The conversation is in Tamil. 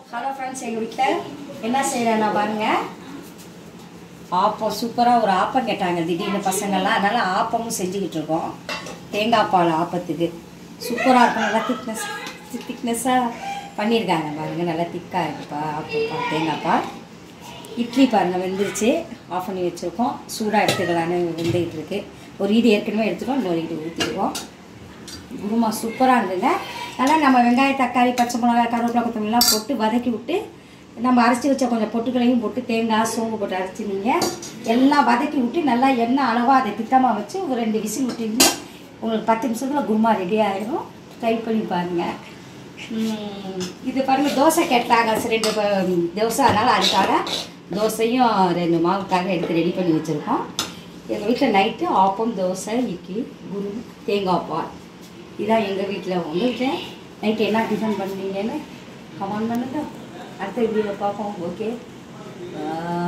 ஹலோ ஃப்ரெண்ட்ஸ் எங்கள் வீட்டில் என்ன செய்கிறேன்னா பாருங்க ஆப்பம் சூப்பராக ஒரு ஆப்பம் கேட்டாங்க திடீர்னு பசங்கள்லாம் அதனால் ஆப்பமும் செஞ்சுக்கிட்டு இருக்கோம் தேங்காய் பால் ஆப்பத்துக்கு சூப்பராக இருக்கும் நல்லா திக்னஸ் திக்னஸ்ஸாக பண்ணியிருக்காங்க பாருங்கள் நல்லா திக்காக இருக்குப்பா ஆப்பப்பா தேங்காய் பால் இட்லி பாருங்கள் வெந்துருச்சு ஆஃப் பண்ணி வச்சுருக்கோம் சூடாக எடுத்துக்கலான்னு வெந்துக்கிட்டு இருக்கு ஒரு ஈடு ஏற்கனவே எடுத்துக்கோம் இன்னொரு ஈடு ஊற்றிடுவோம் குருமா சூப்பராக இருந்ததுங்க நல்லா நம்ம வெங்காயம் தக்காளி பச்சை மிளகாய் கருவேப்பிலை கொத்தமல்லாம் போட்டு வதக்கி விட்டு நம்ம அரைச்சி வச்ச கொஞ்சம் பொட்டுக்களையும் போட்டு தேங்காய் சோம்பு போட்டு அரைச்சினீங்க எல்லாம் வதக்கி விட்டு நல்லா எண்ணெய் அளவாக அதை திட்டமாக வச்சு ஒரு ரெண்டு விசில் விட்டீங்க உங்களுக்கு பத்து நிமிஷத்தில் குருமா ரெடி ஆகிடும் ட்ரை பண்ணி பாருங்கள் உம், இது பாருங்கள் தோசை கேட்டாங்க சரி, ரெண்டு ப- தோசை அதனால் அதுக்காக தோசையும் ரெண்டு மாவுக்காக எடுத்து ரெடி பண்ணி வச்சுருக்கோம் எங்கள் வீட்டில் நைட்டு ஆப்பம் தோசை இட்லி குரு தேங்காய் பால் இதான் எங்கள் வீட்டில் உங்கள் வீட்டில் நைட்டு என்ன டிஃபன் பண்ணீங்கன்னு கமெண்ட் பண்ணுங்க அடுத்த வீடியோவில் பார்ப்போம் ஓகே